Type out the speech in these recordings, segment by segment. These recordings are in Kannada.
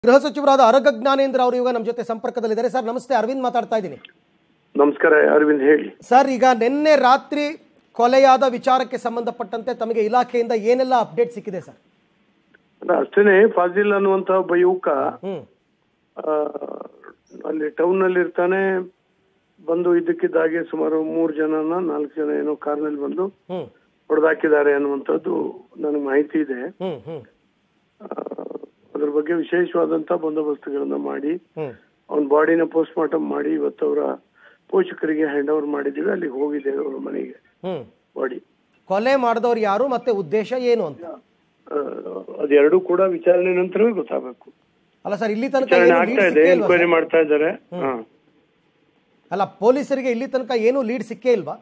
ಗೃಹ ಸಚಿವರಾದ ಅರಗ ಜ್ಞಾನೇಂದ್ರ ಅವರು ಇವಾಗ ನಮ್ಮ ಜೊತೆ ಸಂಪರ್ಕದಲ್ಲಿದ್ದಾರೆ ಸರ್ ನಮಸ್ತೆ ಅರವಿಂದ್ ಮಾತಾಡ್ತಾ ಇದ್ದೀನಿ ನಮಸ್ಕಾರ ಅರವಿಂದ್ ಹೇಳಿ ಸರ್ ಈಗ ನಿನ್ನೆ ರಾತ್ರಿ ಕೊಲೆಯಾದ ವಿಚಾರಕ್ಕೆ ಸಂಬಂಧಪಟ್ಟಂತೆ ತಮಗೆ ಇಲಾಖೆಯಿಂದ ಏನೆಲ್ಲ ಅಪ್ಡೇಟ್ ಸಿಕ್ಕಿದೆ ಸರ್ ಅಲ್ಲ, ಅಷ್ಟೇನೆ ಫಾಜಿಲ್ ಅನ್ನುವಂತ ಒಬ್ಬ ಯುವಕ ಹ್ಮ್ ಆ, ಅಲ್ಲಿ ಟೌನ್ ನಲ್ಲಿ ಇರ್ತಾನೆ ಬಂದು ಇದ್ದಕ್ಕಿದ್ದಾಗೆ ಸುಮಾರು ಮೂರು ಜನನ ನಾಲ್ಕು ಜನ ಏನೋ ಕಾರ್ನಲ್ಲಿ ಬಂದು ಹ್ಮ್ ಹೊಡೆದಾಕಿದ್ದಾರೆ ಅನ್ನುವಂಥದ್ದು ನನಗೆ ಮಾಹಿತಿ ಇದೆ ಹ್ಮ್ ಹ್ಮ್ ಆ, ಅದ್ರ ಬಗ್ಗೆ ವಿಶೇಷವಾದಂತ ಬಂದೋಬಸ್ತುಗಳನ್ನ ಮಾಡಿ ಹ್ಮ್ ಅವನ ಬಾಡಿನ ಪೋಸ್ಟ್ ಮಾರ್ಟಮ್ ಮಾಡಿ ಇವತ್ತು ಅವರ ಪೋಷಕರಿಗೆ ಹ್ಯಾಂಡ್ ಓವರ್ ಮಾಡಿದ್ದೀವಿ ಅಲ್ಲಿಗೆ ಹೋಗಿದೆ ಅವ್ರ ಮನೆಗೆ ಹ್ಮ್ ಬಾಡಿ ಕೊಲೆ ಮಾಡಿದವ್ರು ಯಾರು ಮತ್ತೆ ಉದ್ದೇಶ ಏನು ಅಂತ ಅದೆರಡೂ ಕೂಡ ವಿಚಾರಣೆ ನಂತರವೇ ಗೊತ್ತಾಗಬೇಕು ಅಲ್ಲ ಸರ್ ಇಲ್ಲಿ ತನಕ ವಿಚಾರಣೆ ಏನು lead ಆಗ್ತಾ ಇದೆ ಸಿಕ್ಕೇ ಇಲ್ವಾ ಎನ್ಕ್ವೈರಿ ಸರ್? ಮಾಡ್ತಾ ಇದ್ದಾರೆ ಹಾ ಅಲ್ಲ ಪೊಲೀಸರಿಗೆ ಇಲ್ಲಿ ತನಕ ಏನು ಲೀಡ್ ಸಿಕ್ಕೇ ಇಲ್ವಾ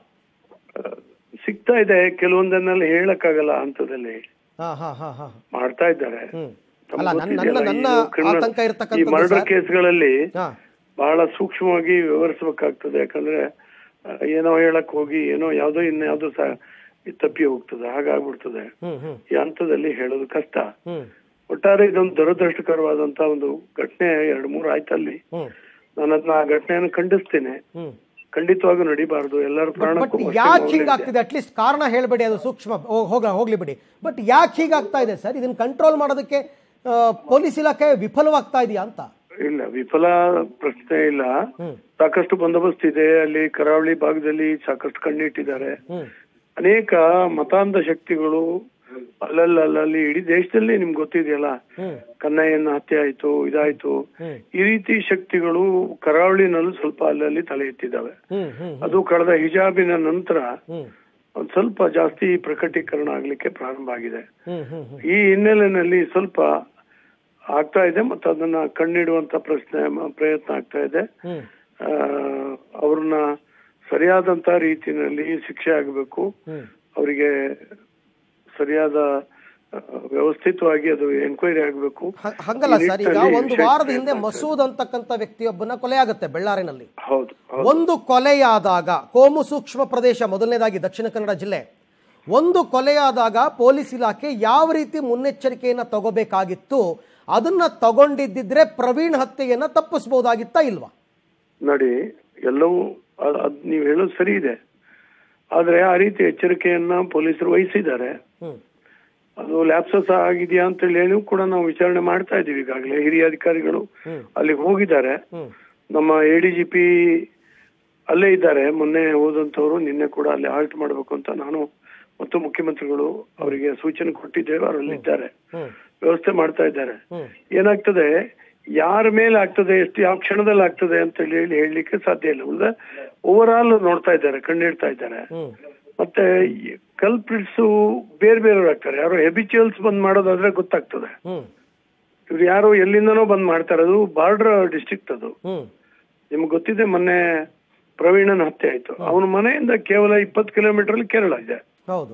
ಸಿಗ್ತಾ ಇದೆ ಕೆಲವೊಂದನ್ನೆಲ್ಲ ಹೇಳಕ್ಕಾಗಲ್ಲ ಹಂತದಲ್ಲಿ ಹಾ ಹಾ ಹಾ ಹಾ ಮಾಡ್ತಾ ಇದ್ದಾರೆ ಹ್ಮ್ ತಮ್ಗೆ ಅಲ್ಲ ನನ್ನ ಗೊತ್ತಿದೆಯಲ್ಲ, ನನ್ನ ಇದು criminal- ಆತಂಕ ಈ ಇರ್ತಕ್ಕಂಥದ್ದು ಮರ್ಡರ್ ಸರ್. ಕೇಸ್ಗಳಲ್ಲಿ ಹಾ ಬಹಳ ಸೂಕ್ಷ್ಮವಾಗಿ ವಿವರಿಸಬೇಕಾಗ್ತದೆ ಯಾಕಂದ್ರೆ ಆ, ಏನೋ ಹೇಳಕ್ ಹೋಗಿ ಏನೋ ಯಾವ್ದೋ ಇನ್ಯಾವ್ದೋ ಸಹ ತಪ್ಪಿ ಹೋಗ್ತದೆ ಹಾಗಾಗ್ಬಿಡ್ತದೆ ಹ್ಮ್ ಹ್ಮ್ ಈ ಹಂತದಲ್ಲಿ ಹೇಳೋದು ಕಷ್ಟ ಹ್ಮ್ ಒಟ್ಟಾರೆ ಇದೊಂದು ದುರದೃಷ್ಟಕರವಾದಂತ ಒಂದು ಘಟನೆ ಎರಡು ಮೂರು ಆಯ್ತಲ್ಲಿ ಹ್ಮ್ ನಾನು ಅದನ್ನ ಆ ಘಟನೆಯನ್ನು ಖಂಡಿಸ್ತೇನೆ ಹ್ಮ್ ಖಂಡಿತವಾಗೂ ನಡಿಬಾರ್ದು ಎಲ್ಲರ ಬಟ್ ಪ್ರಾಣಕ್ಕೂ ಅಷ್ಟೇ ಯಾಕೆ ಮೌಲ್ಯ ಇದೆ. ಹಿಂಗಾಗ್ತಿದೆ ಅಟ್ಲೀಸ್ಟ್ ಕಾರಣ ಹೇಳ್ಬೇಡಿ ಅದು ಸೂಕ್ಷ್ಮ ಹೋಗ್- ಹೋಗ್ಲ ಹೋಗ್ಲಿ ಬಿಡಿ ಬಟ್ ಯಾಕೆ ಹೀಗಾಗ್ತಾ ಇದೆ ಸರ್ ಇದನ್ನ ಕಂಟ್ರೋಲ್ ಮಾಡೋದಕ್ಕೆ ಆ, ಪೊಲೀಸ್ ಇಲಾಖೆ ವಿಫಲವಾಗ್ತಾ ಇದೆಯಾ ಅಂತ ಇಲ್ಲ ವಿಫಲ ಪ್ರಶ್ನೆ ಇಲ್ಲ ಹ್ಮ್ ಸಾಕಷ್ಟು ಬಂದೋಬಸ್ತ್ ಇದೆ ಅಲ್ಲಿ ಕರಾವಳಿ ಭಾಗದಲ್ಲಿ ಸಾಕಷ್ಟು ಕಣ್ಣಿಟ್ಟಿದ್ದಾರೆ ಹ್ಮ್ ಅನೇಕ ಮತಾಂಧ ಶಕ್ತಿಗಳು ಅಲ್ಲಲ್ಲಿ ಇಡೀ ದೇಶದಲ್ಲಿ ನಿಮ್ಗೆ ಗೊತ್ತಿದೆಯಲ್ಲ ಹ್ಮ್ ಕನ್ನಯ್ಯನ ಹತ್ಯೆ ಆಯ್ತು ಇದಾಯ್ತು ಹ್ಮ್ ಈ ರೀತಿ ಶಕ್ತಿಗಳು ಕರಾವಳಿನಲ್ಲೂ ಸ್ವಲ್ಪ ಅಲ್ಲಲ್ಲಿ ತಲೆ ಎತ್ತಿದ್ದಾವೆ ಹ್ಮ್ ಹ್ಮ್ ಅದು ಕಳೆದ ಹಿಜಾಬಿನ ನಂತರ ಹ್ಮ್ ಒಂದ್ ಸ್ವಲ್ಪ ಜಾಸ್ತಿ ಪ್ರಕಟೀಕರಣ ಆಗ್ಲಿಕ್ಕೆ ಪ್ರಾರಂಭ ಆಗಿದೆ ಹ್ಮ್ ಹ್ಮ್ ಹ್ಮ್ ಈ ಹಿನ್ನೆಲೆಯಲ್ಲಿ ಸ್ವಲ್ಪ ಆಗ್ತಾ ಇದೆ ಮತ್ತು ಅದನ್ನ ಕಣ್ಣಿಡುವಂತ ಪ್ರಶ್ನೆ ಮ- ಪ್ರಯತ್ನ ಆಗ್ತಾ ಇದೆ ಹ್ಮ್ ಆ, ಅವ್ರನ್ನ ಸರಿಯಾದಂತ ರೀತಿಯಲ್ಲಿ ಶಿಕ್ಷೆ ಆಗಬೇಕು ಹ್ಮ್ ಅವರಿಗೆ ಸರಿಯಾದ ಆ, ವ್ಯವಸ್ಥಿತವಾಗಿ ಅದು ಎಂಕ್ವೈರಿ ಆಗಬೇಕು ಹ- ಹಂಗಲ್ಲ ಈ ಸರ್ ಈಗ ನಿಟ್ಟಿನಲ್ಲಿ ಒಂದು ವಿಶೇಷ ವಾರದ ಹಿಂದೆ ಪ್ರಯತ್ನ ಮಸೂದ್ ಅಂತಕ್ಕಂಥ ವ್ಯಕ್ತಿಯೊಬ್ಬನ ಕೊಲೆ ಆಗುತ್ತೆ ಬೆಳ್ಳಾರಿನಲ್ಲಿ ಹೌದು ಹೌದು ಒಂದು ಕೊಲೆಯಾದಾಗ ಕೋಮು ಸೂಕ್ಷ್ಮ ಪ್ರದೇಶ ಮೊದಲನೇದಾಗಿ ದಕ್ಷಿಣ ಕನ್ನಡ ಜಿಲ್ಲೆ ಒಂದು ಕೊಲೆಯಾದಾಗ ಪೊಲೀಸ್ ಇಲಾಖೆ ಯಾವ ರೀತಿ ಮುನ್ನೆಚ್ಚರಿಕೆಯನ್ನ ತಗೋಬೇಕಾಗಿತ್ತು ಅದನ್ನ ತಗೊಂಡಿದ್ದಿದ್ರೆ ಪ್ರವೀಣ್ ಹತ್ಯೆಯನ್ನ ತಪ್ಪಿಸಬಹುದಾಗಿತ್ತಾ ಇಲ್ವಾ ನೋಡಿ ಎಲ್ಲವೂ ಅದ್- ಅದ್ ನೀವು ಹೇಳೋದು ಸರಿ ಇದೆ ಆದ್ರೆ ಆ ರೀತಿ ಎಚ್ಚರಿಕೆಯನ್ನ ಪೊಲೀಸರು ವಹಿಸಿದ್ದಾರೆ ಹ್ಮ್ ಅದು ಲ್ಯಾಪ್ಸಸ್ ಆಗಿದೆಯಾ ಅಂತ ಹೇಳಿ ಕೂಡ ನಾವು ವಿಚಾರಣೆ ಮಾಡ್ತಾ ಇದೀವಿ ಈಗಾಗಲೇ ಹಿರಿಯ ಅಧಿಕಾರಿಗಳು ಹ್ಮ್. ಅಲ್ಲಿಗೆ ಹೋಗಿದ್ದಾರೆ ಹ್ಮ್ ನಮ್ಮ ಎಡಿಜಿಪಿ ಅಲ್ಲೇ ಇದ್ದಾರೆ ಮೊನ್ನೆ ಹೋದಂತವ್ರು ನಿನ್ನೆ ಕೂಡ ಅಲ್ಲಿ ಆಲ್ಟ್ ಮಾಡಬೇಕು ಅಂತ ನಾನು ಮತ್ತು ಮುಖ್ಯಮಂತ್ರಿಗಳು ಅವರಿಗೆ ಸೂಚನೆ ಕೊಟ್ಟಿದ್ದೇವೆ ಅವರು ಅಲ್ಲಿದ್ದಾರೆ ಹ್ಮ್ ವ್ಯವಸ್ಥೆ ಮಾಡ್ತಾ ಇದ್ದಾರೆ ಹ್ಮ್ ಏನಾಗ್ತದೆ ಯಾರ ಮೇಲೆ ಆಗ್ತದೆ ಎಷ್ಟು ಯಾವ ಕ್ಷಣದಲ್ಲಿ ಆಗ್ತದೆ ಅಂತ ಹೇಳಿ ಹೇಳಲಿಕ್ಕೆ ಸಾಧ್ಯ ಇಲ್ಲ ಉಳಿದ ಓವರ್ ಆಲ್ ನೋಡ್ತಾ ಇದ್ದಾರೆ ಕಣ್ಣಿಡ್ತಾ ಇದ್ದಾರೆ ಹ್ಮ್ ಮತ್ತೆ ಕಲ್ಪ್ರಿಟ್ಸ್ ಬೇರೆ ಬೇರೆಯವ್ರು ಆಗ್ತಾರೆ ಯಾರು ಹೆಬಿಚುವಲ್ಸ್ ಬಂದ್ ಮಾಡೋದಾದ್ರೆ ಗೊತ್ತಾಗ್ತದೆ ಹ್ಮ್ ಇವ್ರು ಯಾರು ಎಲ್ಲಿಂದನೋ ಬಂದ್ ಮಾಡ್ತಾರೆ ಅದು ಬಾರ್ಡರ್ ಡಿಸ್ಟ್ರಿಕ್ಟ್ ಅದು ಹ್ಮ್ ನಿಮ್ಗೆ ಗೊತ್ತಿದೆ ಮೊನ್ನೆ ಪ್ರವೀಣನ ಹತ್ಯೆ ಆಯ್ತು ಅವನ ಮನೆಯಿಂದ ಕೇವಲ ಇಪ್ಪತ್ತು ಕಿಲೋಮೀಟರ್ ಅಲ್ಲಿ ಕೇರಳ ಇದೆ ಹೌದು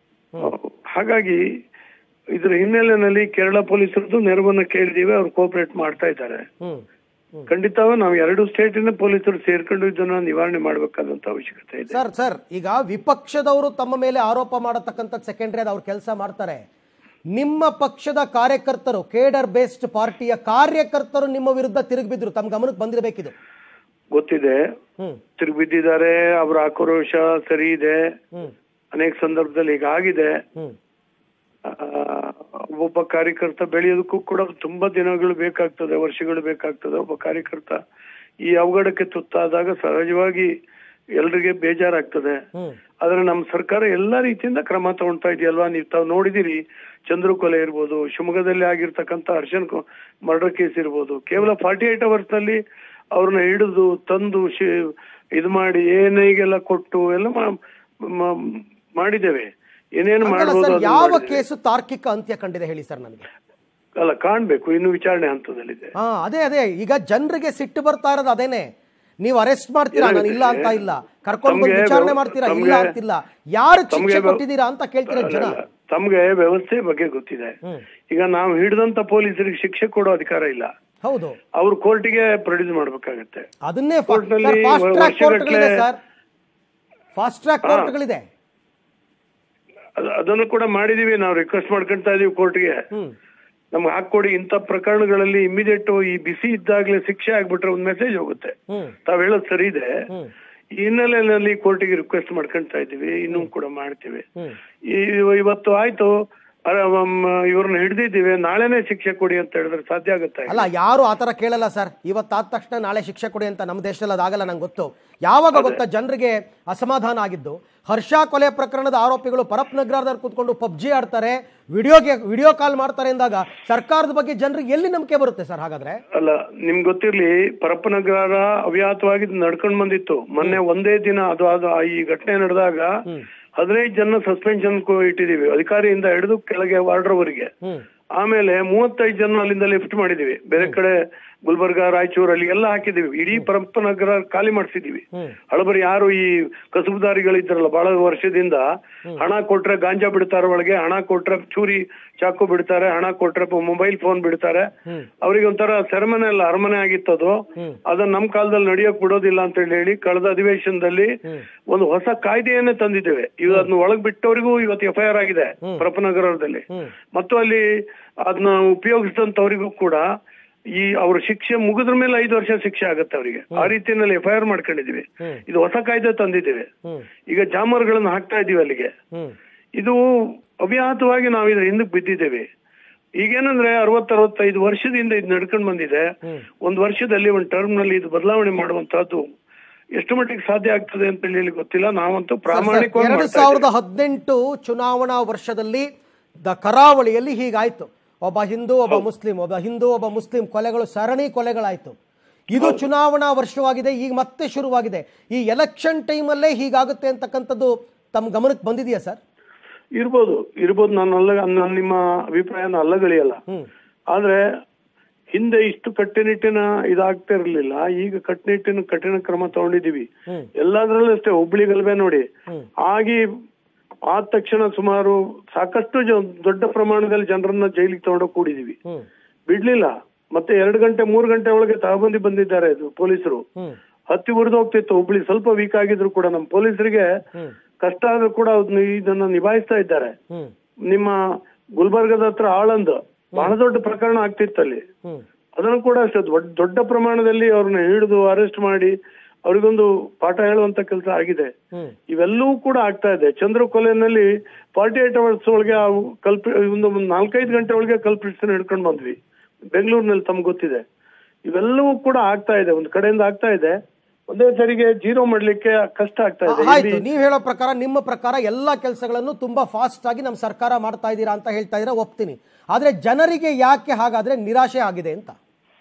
ಹಾಗಾಗಿ ಇದ್ರ ಹಿನ್ನೆಲೆಯಲ್ಲಿ ಕೇರಳ ಪೊಲೀಸರದ್ದು ನೆರವನ್ನ ಕೇಳಿದೀವಿ ಅವ್ರು ಕೋಪರೇಟ್ ಮಾಡ್ತಾ ಇದ್ದಾರೆ ಹ್ಮ್ ಹ್ಮ್ ಖಂಡಿತವಾಗಿ ನಾವು ಎರಡು ಸ್ಟೇಟಿನ ಪೊಲೀಸರು ಸೇರ್ಕೊಂಡು ಇದನ್ನ ನಿವಾರಣೆ ಮಾಡಬೇಕಾದಂತ ಅವಶ್ಯಕತೆ ಇದೆ ಸರ್ ಸರ್ ಈಗ ವಿಪಕ್ಷದವರು ತಮ್ಮ ಮೇಲೆ ಆರೋಪ ಮಾಡತಕ್ಕಂಥದ್ದು ಸೆಕೆಂಡ್ರಿ ಅದು ಅವ್ರ ಕೆಲಸ ಮಾಡ್ತಾರೆ ನಿಮ್ಮ ಪಕ್ಷದ ಕಾರ್ಯಕರ್ತರು ಕೇಡರ್ ಬೇಸ್ಡ್ ಪಾರ್ಟಿಯ ಕಾರ್ಯಕರ್ತರು ನಿಮ್ಮ ವಿರುದ್ಧ ತಿರುಗಿಬಿದ್ರು ತಮ್ಮ ಗಮನಕ್ಕೆ ಬಂದಿರಬೇಕಿದು ಗೊತ್ತಿದೆ ಹ್ಮ್ ತಿರುಗಿಬಿದ್ದಿದ್ದಾರೆ ಅವರ ಆಕ್ರೋಶ ಸರಿ ಇದೆ ಹ್ಮ್ ಅನೇಕ ಸಂದರ್ಭದಲ್ಲಿ ಹೀಗಾಗಿದೆ ಹ್ಮ್ ಆ, ಒಬ್ಬ ಕಾರ್ಯಕರ್ತ ಬೆಳೆಯೋದಕ್ಕೂ ಕೂಡ ತುಂಬಾ ದಿನಗಳು ಬೇಕಾಗ್ತದೆ ವರ್ಷಗಳು ಬೇಕಾಗ್ತದೆ ಒಬ್ಬ ಕಾರ್ಯಕರ್ತ ಈ ಅವಘಡಕ್ಕೆ ತುತ್ತಾದಾಗ ಸಹಜವಾಗಿ ಎಲ್ರಿಗೆ ಬೇಜಾರಾಗ್ತದೆ ಹ್ಮ್ ಆದ್ರೆ ನಮ್ಮ ಸರ್ಕಾರ ಎಲ್ಲಾ ರೀತಿಯಿಂದ ಕ್ರಮ ತಗೊಳ್ತಾ ಇದೆಯಲ್ವಾ ನೀವು ತಾವು ನೋಡಿದಿರಿ ಚಂದ್ರು ಕೊಲೆ ಇರ್ಬೋದು ಶಿವಮೊಗ್ಗದಲ್ಲಿ ಆಗಿರ್ತಕ್ಕಂಥ ಹರ್ಷನ್ ಮರ್ಡರ್ ಕೇಸ್ ಇರ್ಬೋದು ಕೇವಲ ಫಾರ್ಟಿ ಏಟ್ ಅವರ್ಸ್ ನಲ್ಲಿ ಅವ್ರನ್ನ ಹಿಡಿದು ತಂದು ಶಿ- ಇದು ಮಾಡಿ ಏನೇಗೆಲ್ಲ ಕೊಟ್ಟು ಎಲ್ಲ ಮಾ- ಮಾ- ಮಾಡಿದ್ದೇವೆ ಏನೇನು ಹಂಗಲ್ಲ ಮಾಡ್ಬೋದು ಸರ್ ಅದನ್ನ ಯಾವ ಮಾಡಿದ್ದೇವೆ. ಕೇಸು ತಾರ್ಕಿಕ ಅಂತ್ಯ ಕಂಡಿದೆ ಹೇಳಿ ಸರ್ ನನಗೆ ಅಲ್ಲ ಕಾಣ್ಬೇಕು ಇನ್ನು ವಿಚಾರಣೆ ಹಂತದಲ್ಲಿದೆ ಹಾ ಅದೇ ಅದೇ ಈಗ ಜನರಿಗೆ ಸಿಟ್ಟು ಬರ್ತಾ ಇರೋದು ಅದೇನೆ ನೀವು ಅರೆಸ್ಟ್ ಮಾಡ್ತೀರಾ ನಾನು ಇಲ್ಲ ಅಂತ ಇಲ್ಲ ಕರ್ಕೊಂಡು ಬಂದು ತಮ್ಗೆ ವಿಚಾರಣೆ ವ್ಯವ- ಮಾಡ್ತೀರಾ ಇಲ್ಲ ತಮ್ಗೆ- ಅಂತಿಲ್ಲ ಯಾರು ಶಿಕ್ಷೆ ತಮ್ಗೆ ವ್ಯವ- ಕೊಟ್ಟಿದ್ದೀರಾ ಅಂತ ಕೇಳ್ತೀರಾ ಜನ ಅಲ್ಲ, ತಮ್ಗೆ ವ್ಯವಸ್ಥೆ ಬಗ್ಗೆ ಗೊತ್ತಿದೆ ಹ್ಮ್ ಈಗ ನಾವು ಹಿಡಿದಂತ ಪೊಲೀಸರಿಗೆ ಶಿಕ್ಷೆ ಕೊಡೋ ಅಧಿಕಾರ ಇಲ್ಲ ಹೌದು ಅವ್ರು ಕೋರ್ಟಿಗೆ ಪ್ರೊಡ್ಯೂಸ್ ಮಾಡ್ಬೇಕಾಗತ್ತೆ ಅದನ್ನೇ ಕೋರ್ಟ್ನಲ್ಲಿ ಫಾಸ್ಟ್ ಟ್ರ್ಯಾಕ್ ಕೋರ್ಟ್ಗಳಿದೆ ವರ್ಷಗಟ್ಲೆ- ಸರ್ ಫಾಸ್ಟ್ ಟ್ರ್ಯಾಕ್ ಕೋರ್ಟ್ಗಳಿದೆ ಅದ್- ಅದನ್ನು ಕೂಡ ಮಾಡಿದೀವಿ ನಾವು ರಿಕ್ವೆಸ್ಟ್ ಮಾಡ್ಕೊಂತಾ ಇದೀವಿ ಕೋರ್ಟ್ಗೆ ಹ್ಮ್ ನಮ್ಗೆ ಹಾಕೊಡಿ ಇಂಥ ಪ್ರಕರಣಗಳಲ್ಲಿ ಇಮಿಡಿಯೇಟ್ ಈ ಬಿಸಿ ಇದ್ದಾಗಲೇ ಶಿಕ್ಷೆ ಆಗ್ಬಿಟ್ರೆ ಒಂದು ಮೆಸೇಜ್ ಹೋಗುತ್ತೆ ಹ್ಮ್ ತಾವ್ ಹೇಳೋದು ಸರಿ ಇದೆ ಹ್ಮ್ ಈ ಹಿನ್ನೆಲೆಯಲ್ಲಿ ಕೋರ್ಟಿಗೆ ರಿಕ್ವೆಸ್ಟ್ ಮಾಡ್ಕೊಂತಾ ಇದೀವಿ ಇನ್ನೂ ಕೂಡ ಮಾಡ್ತೀವಿ ಹ್ಮ್ ಈ- ಇವತ್ತು ಆಯ್ತು ಅರ- ಮ್, ಇವ್ರನ್ನ ಹಿಡ್ದಿದ್ದೀವಿ ನಾಳೆನೆ ಶಿಕ್ಷೆ ಕೊಡಿ ಅಂತ ಹೇಳಿದ್ರೆ ಸಾಧ್ಯ ಆಗುತ್ತೆ ಅಲ್ಲ ಯಾರು ಆ ಥರ ಕೇಳಲ್ಲ ಸರ್ ಇವತ್ತಾದ ತಕ್ಷಣ ನಾಳೆ ಶಿಕ್ಷೆ ಕೊಡಿ ಅಂತ ನಮ್ಮ ದೇಶದಲ್ಲಿ ಅದಾಗಲ್ಲ ನಂಗೆ ಗೊತ್ತು ಯಾವಾಗ ಗೊತ್ತಾ ಜನರಿಗೆ ಅಸಮಾಧಾನ ಆಗಿದ್ದು ಹರ್ಷ ಕೊಲೆ ಪ್ರಕರಣದ ಆರೋಪಿಗಳು ಪರಪ್ ನಗರದಲ್ಲಿ ಕೂತ್ಕೊಂಡು ಪಬ್ಜಿ ಆಡ್ತಾರೆ ವಿಡಿಯೋಗೆ ವಿಡಿಯೋ ಕಾಲ್ ಮಾಡ್ತಾರೆ ಎಂದಾಗ ಸರ್ಕಾರದ ಬಗ್ಗೆ ಜನರಿಗೆ ಎಲ್ಲಿ ನಂಬಿಕೆ ಬರುತ್ತೆ ಸರ್ ಹಾಗಾದ್ರೆ ಅಲ್ಲ ನಿಮ್ಗೆ ಗೊತ್ತಿರ್ಲಿ ಪರಪ್ಪನಗರ ಅವ್ಯಾಹತವಾಗಿ ನಡ್ಕೊಂಡ್ ಬಂದಿತ್ತು ಮೊನ್ನೆ ಒಂದೇ ದಿನ ಅದು ಅದು ಆ ಈ ಘಟನೆ ನಡೆದಾಗ ಹದಿನೈದು ಜನ ಸಸ್ಪೆನ್ಷನ್ ಇಟ್ಟಿದೀವಿ ಅಧಿಕಾರಿಯಿಂದ ಹಿಡಿದು ಕೆಳಗೆ ವಾರ್ಡ್ರವರಿಗೆ ಹ್ಮ್ ಆಮೇಲೆ ಮೂವತ್ತೈದು ಜನ ಅಲ್ಲಿಂದ ಲಿಫ್ಟ್ ಮಾಡಿದೀವಿ ಬೇರೆ ಕಡೆ ಗುಲ್ಬರ್ಗ ರಾಯಚೂರು ಅಲ್ಲಿ ಎಲ್ಲ ಹಾಕಿದೀವಿ ಇಡೀ ಪರಪ್ಪನಗರ ಖಾಲಿ ಮಾಡಿಸಿದೀವಿ ಹ್ಮ್ ಹಳಬರಿ ಯಾರು ಈ ಕಸುಬುದಾರಿಗಳಿದ್ರಲ್ಲ ಬಹಳ ವರ್ಷದಿಂದ ಹಣ ಕೊಟ್ರೆ ಗಾಂಜಾ ಬಿಡ್ತಾರೆ ಒಳಗೆ ಹಣ ಕೊಟ್ರೆ ಚೂರಿ ಚಾಕು ಬಿಡ್ತಾರೆ ಹಣ ಕೊಟ್ರೆ ಮೊಬೈಲ್ ಫೋನ್ ಬಿಡ್ತಾರೆ ಹ್ಮ್. ಅವ್ರಿಗೆ ಒಂಥರ ಸೆರೆಮನೆ ಅಲ್ಲ ಅರಮನೆ ಆಗಿತ್ತದು ಹ್ಮ್. ಅದನ್ನ ನಮ್ ಕಾಲದಲ್ಲಿ ನಡೆಯಕ್ ಬಿಡೋದಿಲ್ಲ ಅಂತ ಹೇಳಿ ಹೇಳಿ ಕಳೆದ ಅಧಿವೇಶನದಲ್ಲಿ ಒಂದು ಹೊಸ ಕಾಯ್ದೆಯನ್ನೇ ತಂದಿದ್ದೇವೆ ಇವ್ ಅದನ್ನ ಒಳಗ್ ಬಿಟ್ಟವರಿಗೂ ಇವತ್ತು ಎಫ್ ಐ ಆರ್ ಆಗಿದೆ ಪರಪ್ಪನಗರದಲ್ಲಿ ಹ್ಮ್ ಮತ್ತು ಅಲ್ಲಿ ಅದನ್ನ ಉಪಯೋಗಿಸಿದಂತವರಿಗೂ ಕೂಡ ಈ ಅವ್ರ ಶಿಕ್ಷೆ ಮುಗಿದ್ರ ಮೇಲೆ ಐದು ವರ್ಷ ಶಿಕ್ಷೆ ಆಗುತ್ತೆ ಅವರಿಗೆ ಆ ರೀತಿಯಲ್ಲಿ ಎಫ್ ಐ ಆರ್ ಮಾಡ್ಕೊಂಡಿದೀವಿ ಹ್ಮ್. ಇದು ಹೊಸ ಕಾಯ್ದೆ ತಂದಿದ್ದೇವೆ ಹ್ಮ್ ಈಗ ಜಾಮರ್ಗಳನ್ನ ಹಾಕ್ತಾ ಇದೀವಿ ಅಲ್ಲಿಗೆ ಹ್ಮ್ ಇದು ಅವ್ಯಾಹತವಾಗಿ ನಾವು ಇದ್ರ ಹಿಂದಕ್ಕೆ ಬಿದ್ದಿದ್ದೇವೆ ಈಗೇನಂದ್ರೆ ಅರವತ್ ಅರವತ್ತೈದು ವರ್ಷದಿಂದ ಇದು ನಡ್ಕೊಂಡ್ ಬಂದಿದೆ ಒಂದ್ ವರ್ಷದಲ್ಲಿ ಒಂದ್ ಟರ್ಮ್ ನಲ್ಲಿ ಇದು ಬದಲಾವಣೆ ಮಾಡುವಂತಹದ್ದು ಎಷ್ಟು ಮಟ್ಟಿಗೆ ಸಾಧ್ಯ ಆಗ್ತದೆ ಅಂತ ಹೇಳಿ ಗೊತ್ತಿಲ್ಲ ನಾವಂತೂ ಪ್ರಾಮಾಣಿಕವಾಗಿ ಎರಡು ಮಾಡ್ತಾ ಸಾವಿರದ ಹದಿನೆಂಟು ಚುನಾವಣಾ ವರ್ಷದಲ್ಲಿ ದ ಕರಾವಳಿಯಲ್ಲಿ ಹೀಗಾಯ್ತು ಒಬ್ಬ ಹಿಂದೂ ಒಬ್ಬ ಮುಸ್ಲಿಂ ಒಬ್ಬ ಹಿಂದೂ ಒಬ್ಬ ಮುಸ್ಲಿಂ ಕೊಲೆಗಳು ಸರಣಿ ಕೊಲೆಗಳಾಯ್ತು ಇದು ಚುನಾವಣಾ ವರ್ಷವಾಗಿದೆ ಈಗ ಮತ್ತೆ ಶುರುವಾಗಿದೆ ಈ ಎಲೆಕ್ಷನ್ ಟೈಮಲ್ಲೇ ಹೀಗಾಗುತ್ತೆ ಅಂತಕ್ಕಂಥದ್ದು ತಮ್ಮ ಗಮನಕ್ಕೆ ಬಂದಿದೆಯಾ ಸರ್ ಇರ್ಬೋದು ಇರ್ಬೋದು ನಾನು ಅಲ್ಲ ನಾನು ನಿಮ್ಮ ಅಭಿಪ್ರಾಯನ ಅಲ್ಲಗಳಿಯಲ್ಲ ಹ್ಮ್ ಆದ್ರೆ ಹಿಂದೆ ಇಷ್ಟು ಕಟ್ಟುನಿಟ್ಟಿನ ಇದಾಗ್ತಾ ಇರ್ಲಿಲ್ಲ ಈಗ ಕಟ್ಟುನಿಟ್ಟಿನ ಕಠಿಣ ಕ್ರಮ ತಗೊಂಡಿದೀವಿ ಹ್ಮ್. ಎಲ್ಲಾದ್ರಲ್ಲೂ ಅಷ್ಟೇ ಹುಬ್ಳಿ ಗಲಭೆ ನೋಡಿ ಹ್ಮ್. ಆಗಿ ಆದ ತಕ್ಷಣ ಸುಮಾರು ಸಾಕಷ್ಟು ಜ- ದೊಡ್ಡ ಪ್ರಮಾಣದಲ್ಲಿ ಜನರನ್ನ ಜೈಲಿಗೆ ತಗೊಂಡೋಗಿ ಕೂಡಿದೀವಿ ಹ್ಮ್ ಬಿಡ್ಲಿಲ್ಲ ಮತ್ತೆ ಎರಡು ಗಂಟೆ ಮೂರು ಗಂಟೆ ಒಳಗೆ ತಗೊಬಂದಿ ಬಂದಿದ್ದಾರೆ ಇದು ಪೊಲೀಸರು ಹ್ಮ್ ಹತ್ತಿ ಉರಿದು ಹೋಗ್ತಿತ್ತು ಹುಬ್ಳಿ ಸ್ವಲ್ಪ ವೀಕ್ ಆಗಿದ್ರು ಕೂಡ ನಮ್ಮ ಪೊಲೀಸರಿಗೆ ಹ್ಮ್ ಕಷ್ಟ ಆದ್ರೂ ಕೂಡ ಅದ್ನ ಇದನ್ನ ನಿಭಾಯಿಸ್ತಾ ಇದ್ದಾರೆ ಹ್ಮ್ ನಿಮ್ಮ ಗುಲ್ಬರ್ಗದ ಹತ್ರ ಆಳಂದ್ ಬಹಳ ದೊಡ್ಡ ಪ್ರಕರಣ ಆಗ್ತಿತ್ತಲ್ಲಿ ಹ್ಮ್ ಅದನ್ನು ಕೂಡ ಅಷ್ಟೇ ದೊಡ್ಡ ದೊಡ್ಡ ಪ್ರಮಾಣದಲ್ಲಿ ಅವ್ರನ್ನ ಹಿಡಿದು ಅರೆಸ್ಟ್ ಮಾಡಿ ಅವ್ರಿಗೊಂದು ಪಾಠ ಹೇಳುವಂತ ಕೆಲಸ ಆಗಿದೆ ಹ್ಮ್ ಇವೆಲ್ಲವೂ ಕೂಡ ಆಗ್ತಾ ಇದೆ ಚಂದ್ರ ಕೊಲೆನಲ್ಲಿ ಫಾರ್ಟಿ ಏಟ್ ಅವರ್ಸ್ ಒಳಗೆ ಆ ಕಲ್ಪಿ ಒಂದು ಒಂದು ನಾಲ್ಕೈದು ಗಂಟೆ ಒಳಗೆ ಕಲ್ಪಿಸ್ತಾನೆ ಹಿಡ್ಕೊಂಡು ಬಂದ್ವಿ ಬೆಂಗಳೂರಿನಲ್ಲಿ ತಮ್ಗೆ ಗೊತ್ತಿದೆ ಇವೆಲ್ಲವೂ ಕೂಡ ಆಗ್ತಾ ಇದೆ ಒಂದು ಕಡೆಯಿಂದ ಆಗ್ತಾ ಇದೆ ಒಂದೇ ಸರಿಗೆ ಜೀರೋ ಮಾಡ್ಲಿಕ್ಕೆ ಕಷ್ಟ ಆಗ್ತಾ ಇದೆ ಆಯ್ತು ಇಲ್ಲಿ ನೀವು ಹೇಳೋ ಪ್ರಕಾರ ನಿಮ್ಮ ಪ್ರಕಾರ ಎಲ್ಲ ಕೆಲಸಗಳನ್ನು ತುಂಬಾ ಫಾಸ್ಟ್ ಆಗಿ ನಮ್ಮ ಸರ್ಕಾರ ಮಾಡ್ತಾ ಇದ್ದೀರಾ ಅಂತ ಹೇಳ್ತಾ ಇದ್ದೀರಾ ಒಪ್ತೀನಿ ಆದ್ರೆ ಜನರಿಗೆ ಯಾಕೆ ಹಾಗಾದ್ರೆ ನಿರಾಶೆ ಆಗಿದೆ ಅಂತ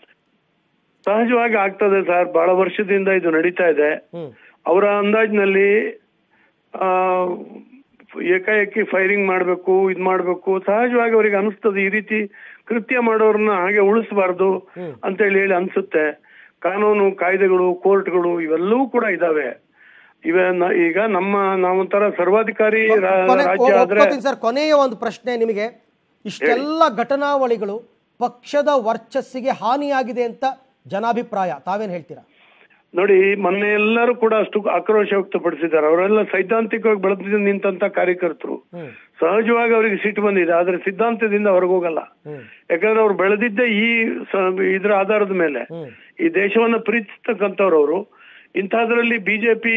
ಸಹಜವಾಗಿ ಆಗ್ತದೆ ಸರ್ ಬಹಳ ವರ್ಷದಿಂದ ಇದು ನಡೀತಾ ಇದೆ ಹ್ಮ್ ಅವರ ಅಂದಾಜಿನಲ್ಲಿ ಆ ಏಕಾಏಕಿ ಫೈರಿಂಗ್ ಮಾಡಬೇಕು ಇದ್ ಮಾಡಬೇಕು ಸಹಜವಾಗಿ ಅವರಿಗೆ ಅನಿಸ್ತದೆ ಈ ರೀತಿ ಕೃತ್ಯ ಮಾಡೋರನ್ನ ಹಾಗೆ ಉಳಿಸಬಾರ್ದು ಅಂತ ಹೇಳಿ ಹೇಳಿ ಅನ್ಸುತ್ತೆ ಕಾನೂನು ಕಾಯ್ದೆಗಳು ಕೋರ್ಟ್ಗಳು ಇವೆಲ್ಲವೂ ಕೂಡ ಇದಾವೆ ಇವೆ ನ- ಈಗ ನಮ್ಮ ನಾವೊಂಥರ ಸರ್ವಾಧಿಕಾರಿ ರಾ- ಕೊನೆ- ರಾಜ್ಯ ಒ- ಆದ್ರೆ ಒಪ್ಕೋತೀನಿ ಸರ್ ಕೊನೆಯ ಒಂದು ಪ್ರಶ್ನೆ ನಿಮಗೆ ಇಷ್ಟೆಲ್ಲ ಘಟನಾವಳಿಗಳು ಪಕ್ಷದ ವರ್ಚಸ್ಸಿಗೆ ಹಾನಿಯಾಗಿದೆ ಅಂತ ಜನಾಭಿಪ್ರಾಯ ತಾವೇನ್ ಹೇಳ್ತೀರಾ ನೋಡಿ ಮೊನ್ನೆ ಎಲ್ಲರೂ ಕೂಡ ಅಷ್ಟು ಆಕ್ರೋಶ ವ್ಯಕ್ತಪಡಿಸಿದ್ದಾರೆ ಅವರೆಲ್ಲ ಸೈದ್ಧಾಂತಿಕವಾಗಿ ಬೆಳೆದು ನಿಂತಂತ ಕಾರ್ಯಕರ್ತರು ಹ್ಮ್ ಸಹಜವಾಗಿ ಅವರಿಗೆ ಸಿಟ್ಟು ಬಂದಿದೆ ಆದ್ರೆ ಸಿದ್ಧಾಂತದಿಂದ ಹೊರಗೋಗಲ್ಲ ಹ್ಮ್ ಯಾಕಂದ್ರೆ ಅವ್ರು ಬೆಳೆದಿದ್ದೇ ಈ ಸ- ಇದ್ರ ಆಧಾರದ ಮೇಲೆ ಹ್ಮ್ ಈ ದೇಶವನ್ನ ಪ್ರೀತಿಸ್ತಕ್ಕಂಥವ್ರು ಅವರು ಇಂಥದ್ರಲ್ಲಿ ಬಿಜೆಪಿ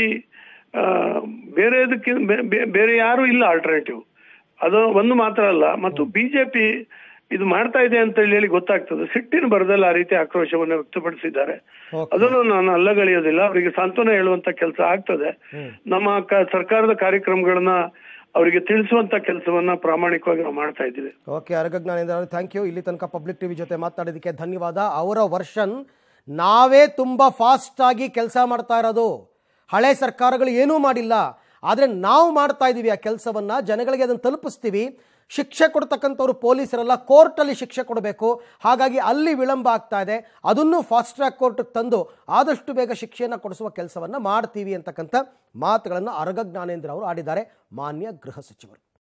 ಬೇರೆದಕ್ಕೆ ಬೇ- ಬೇ- ಬೇರೆ ಯಾರು ಇಲ್ಲ ಆಲ್ಟರ್ನೇಟಿವ್ ಅದು ಒಂದು ಮಾತ್ರ ಅಲ್ಲ ಮತ್ತು ಬಿಜೆಪಿ ಇದು ಮಾಡ್ತಾ ಇದೆ ಅಂತ ಹೇಳಿ ಗೊತ್ತಾಗ್ತದೆ ಸಿಟ್ಟಿನ ಬರದಲ್ಲಿ ಆ ರೀತಿ ಆಕ್ರೋಶವನ್ನು ವ್ಯಕ್ತಪಡಿಸಿದ್ದಾರೆ Okay. ಅದನ್ನು ನಾನು ಅಲ್ಲಗಳೆಯೋದಿಲ್ಲ ಅವರಿಗೆ ಸಾಂತ್ವನ ಹೇಳುವಂತ ಕೆಲಸ ಆಗ್ತದೆ ನಮ್ಮ ಕ- ಸರ್ಕಾರದ ಕಾರ್ಯಕ್ರಮಗಳನ್ನ ಅವರಿಗೆ ತಿಳಿಸುವಂತ ಕೆಲಸವನ್ನ ಪ್ರಾಮಾಣಿಕವಾಗಿ ನಾವು ಮಾಡ್ತಾ ಇದ್ದೀವಿ ಓಕೆ ಅರಗಜ್ಞಾನೇಂದ್ರ ಥ್ಯಾಂಕ್ ಯು ಇಲ್ಲಿ ತನಕ ಪಬ್ಲಿಕ್ ಟಿವಿ ಜೊತೆ ಮಾತಾಡೋದಕ್ಕೆ ಧನ್ಯವಾದ ಅವರ ವರ್ಷನ್ ನಾವೇ ತುಂಬ ಫಾಸ್ಟ್ ಆಗಿ ಕೆಲಸ ಮಾಡ್ತಾ ಇರೋದು ಹಳೆ ಸರ್ಕಾರಗಳು ಏನೂ ಮಾಡಿಲ್ಲ ಆದರೆ ನಾವು ಮಾಡ್ತಾ ಇದ್ದೀವಿ ಆ ಕೆಲಸವನ್ನ ಜನಗಳಿಗೆ ಅದನ್ನು ತಲುಪಿಸ್ತೀವಿ ಶಿಕ್ಷೆ ಕೊಡ್ತಕ್ಕಂಥವ್ರು ಪೊಲೀಸರೆಲ್ಲ ಕೋರ್ಟಲ್ಲಿ ಶಿಕ್ಷೆ ಕೊಡಬೇಕು ಹಾಗಾಗಿ ಅಲ್ಲಿ ವಿಳಂಬ ಆಗ್ತಾ ಇದೆ ಅದನ್ನು ಫಾಸ್ಟ್ ಟ್ರ್ಯಾಕ್ ಕೋರ್ಟ್ಗೆ ತಂದು ಆದಷ್ಟು ಬೇಗ ಶಿಕ್ಷೆಯನ್ನು ಕೊಡಿಸುವ ಕೆಲಸವನ್ನು ಮಾಡ್ತೀವಿ ಅಂತಕ್ಕಂಥ ಮಾತುಗಳನ್ನು ಅರಗ ಜ್ಞಾನೇಂದ್ರ ಅವರು ಆಡಿದ್ದಾರೆ ಮಾನ್ಯ ಗೃಹ ಸಚಿವರು